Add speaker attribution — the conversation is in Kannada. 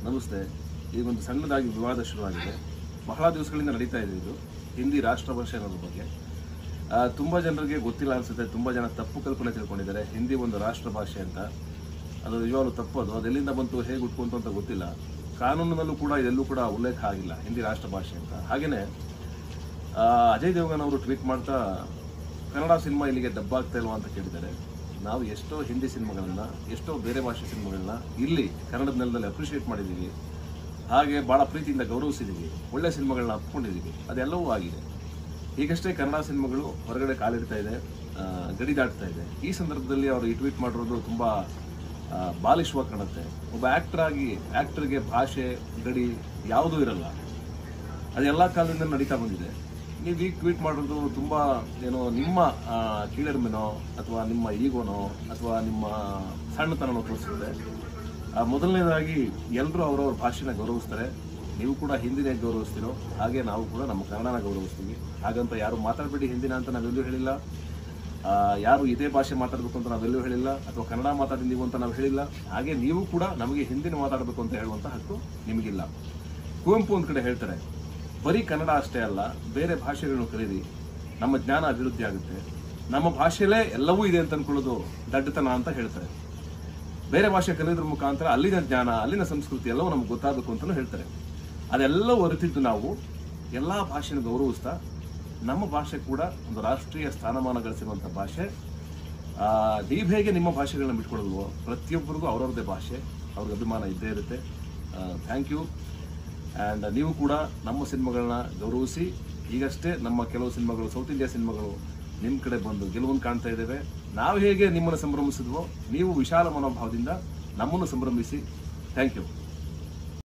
Speaker 1: ನಮಸ್ತೆ ಈಗ ಒಂದು ಸಣ್ಣದಾಗಿ ವಿವಾದ ಶುರುವಾಗಿದೆ ಬಹಳ ದಿವಸಗಳಿಂದ ನಡೀತಾ ಇದೆ ಇದು ಹಿಂದಿ ರಾಷ್ಟ್ರ ಭಾಷೆ ಅನ್ನೋದ್ರ ಬಗ್ಗೆ ಆ, ತುಂಬಾ ಜನರಿಗೆ ಗೊತ್ತಿಲ್ಲ ಅನ್ಸುತ್ತೆ ತುಂಬಾ ಜನ ತಪ್ಪು ಕಲ್ಪನೆ ತಿಳ್ಕೊಂಡಿದ್ದಾರೆ ಹಿಂದಿ ಒಂದು ರಾಷ್ಟ್ರ ಭಾಷೆ ಅಂತ ಅದು ನಿಜವಾಗ್ಲೂ ತಪ್ಪು ಅದು ಅದೆಲ್ಲಿಂದ ಬಂತು ಹೇಗೆ ಉಟ್ಕೊಂತು ಅಂತ ಗೊತ್ತಿಲ್ಲ ಕಾನೂನಿನಲ್ಲೂ ಕೂಡ ಇದೆಲ್ಲೂ ಕೂಡ ಉಲ್ಲೇಖ ಆಗಿಲ್ಲ ಹಿಂದಿ ರಾಷ್ಟ್ರ ಭಾಷೆ ಅಂತ ಹಾಗೇನೆ ಆ, ಅಜಯ್ ದೇವಗನ್ ಅವರು ಟ್ವೀಟ್ ಮಾಡ್ತಾ ಕನ್ನಡ ಸಿನಿಮಾ ಇಲ್ಲಿಗೆ ಡಬ್ಬ ಆಗ್ತಾ ಇಲ್ವಾ ಅಂತ ಕೇಳಿದ್ದಾರೆ ನಾವು ಎಷ್ಟೋ ಹಿಂದಿ ಸಿನಿಮಾಗಳನ್ನ ಎಷ್ಟೋ ಬೇರೆ ಭಾಷೆ ಸಿನಿಮಾಗಳನ್ನ ಇಲ್ಲಿ ಕನ್ನಡದ ನೆಲದಲ್ಲಿ ಅಪ್ರಿಷಿಯೇಟ್ ಮಾಡಿದ್ದೀವಿ ಹಾಗೆ ಭಾಳ ಪ್ರೀತಿಯಿಂದ ಗೌರವಿಸಿದ್ದೀವಿ ಒಳ್ಳೆ ಸಿನಿಮಾಗಳನ್ನ ಅಪ್ಕೊಂಡಿದ್ದೀವಿ ಅದೆಲ್ಲವೂ ಆಗಿದೆ ಈಗಷ್ಟೇ ಕನ್ನಡ ಸಿನಿಮಾಗಳು ಹೊರಗಡೆ ಕಾಲಿಡ್ತಾ ಇದೆ ಆ, ಗಡಿ ದಾಟ್ತಾ ಇದೆ ಈ ಸಂದರ್ಭದಲ್ಲಿ ಅವರು ಈ ಟ್ವೀಟ್ ಮಾಡಿರೋದು ತುಂಬಾ ಆ, ಬಾಲಿಶವಾಗಿ ಕಾಣುತ್ತೆ ಒಬ್ಬ ಆಕ್ಟರ್ ಆಗಿ ಆಕ್ಟರ್ಗೆ ಭಾಷೆ ಗಡಿ ಯಾವುದೂ ಇರಲ್ಲ ಅದೆಲ್ಲ ಕಾಲದಿಂದ ನಡೀತಾ ಬಂದಿದೆ ನೀವು ಈಗ ಟ್ವೀಟ್ ಮಾಡೋದು ತುಂಬಾ ಏನೋ ನಿಮ್ಮ ಆ, ಕೀಳರಿಮೆನೋ ಅಥವಾ ನಿಮ್ಮ ಈಗೋನೋ ಅಥವಾ ನಿಮ್ಮ ಸಣ್ಣತನನೋ ತೋರಿಸುತ್ತೆ ಆ, ಮೊದಲನೇದಾಗಿ ಎಲ್ಲರೂ ಅವರವ್ರ ಭಾಷೆನ ಗೌರವಿಸ್ತಾರೆ ನೀವು ಕೂಡ ಹಿಂದಿನೇ ಗೌರವಿಸ್ತೀರೋ ಹಾಗೆ ನಾವು ಕೂಡ ನಮ್ಮ ಕನ್ನಡನ ಗೌರವಿಸ್ತೀವಿ ಹಾಗಂತ ಯಾರು ಮಾತಾಡಬೇಡಿ ಹಿಂದಿನ ಅಂತ ನಾವೆಲ್ಲೂ ಹೇಳಿಲ್ಲ ಆ, ಯಾರು ಇದೇ ಭಾಷೆ ಮಾತಾಡಬೇಕು ಅಂತ ನಾವೆಲ್ಲೂ ಹೇಳಿಲ್ಲ ಅಥವಾ ಕನ್ನಡ ಮಾತಾಡಿ ನೀವು ಅಂತ ನಾವು ಹೇಳಿಲ್ಲ ಹಾಗೆ ನೀವು ಕೂಡ ನಮಗೆ ಹಿಂದಿನ ಮಾತಾಡಬೇಕು ಅಂತ ಹೇಳುವಂತ ಹಕ್ಕು ನಿಮಗಿಲ್ಲ ಕುವೆಂಪು ಒಂದ್ ಕಡೆ ಹೇಳ್ತಾರೆ ಬರೀ ಕನ್ನಡ ಅಷ್ಟೇ ಅಲ್ಲ ಬೇರೆ ಭಾಷೆಗಳನ್ನು ಕಲೀರಿ ನಮ್ಮ ಜ್ಞಾನ ಅಭಿವೃದ್ಧಿ ಆಗುತ್ತೆ ನಮ್ಮ ಭಾಷೆಯಲ್ಲೇ ಎಲ್ಲವೂ ಇದೆ ಅಂತ ಅನ್ಕೊಳ್ಳೋದು ದಡ್ಡತನ ಅಂತ ಹೇಳ್ತಾರೆ ಬೇರೆ ಭಾಷೆ ಕಲಿಯೋದ್ರ ಮುಖಾಂತರ ಅಲ್ಲಿನ ಜ್ಞಾನ ಅಲ್ಲಿನ ಸಂಸ್ಕೃತಿ ಎಲ್ಲವೂ ನಮ್ಗೆ ಗೊತ್ತಾಗಬೇಕು ಅಂತಲೂ ಹೇಳ್ತಾರೆ ಅದೆಲ್ಲ ಅರಿತಿದ್ದು ನಾವು ಎಲ್ಲಾ ಭಾಷೆಯನ್ನು ಗೌರವಿಸ್ತಾ ನಮ್ಮ ಭಾಷೆ ಕೂಡ ಒಂದು ರಾಷ್ಟ್ರೀಯ ಸ್ಥಾನಮಾನ ಗಳಿಸಿರುವಂಥ ಭಾಷೆ ಆ, ನೀವು ಹೇಗೆ ನಿಮ್ಮ ಭಾಷೆಗಳನ್ನ ಬಿಟ್ಕೊಡಲ್ವೋ ಪ್ರತಿಯೊಬ್ಬರಿಗೂ ಅವ್ರವ್ರದ್ದೇ ಭಾಷೆ ಅವ್ರಿಗೆ ಅಭಿಮಾನ ಇದ್ದೇ ಇರುತ್ತೆ ಥ್ಯಾಂಕ್ ಯು ಆ್ಯಂಡ್ ನೀವು ಕೂಡ ನಮ್ಮ ಸಿನಿಮಾಗಳನ್ನ ಗೌರವಿಸಿ ಈಗಷ್ಟೇ ನಮ್ಮ ಕೆಲವು ಸಿನಿಮಾಗಳು ಸೌತ್ ಇಂಡಿಯಾ ಸಿನಿಮಾಗಳು ನಿಮ್ಮ ಕಡೆ ಬಂದು ಗೆಲುವನ್ನು ಕಾಣ್ತಾ ಇದ್ದೇವೆ ನಾವು ಹೇಗೆ ನಿಮ್ಮನ್ನು ಸಂಭ್ರಮಿಸಿದ್ವೋ ನೀವು ವಿಶಾಲ ಮನೋಭಾವದಿಂದ ನಮ್ಮನ್ನು ಸಂಭ್ರಮಿಸಿ ಥ್ಯಾಂಕ್ ಯು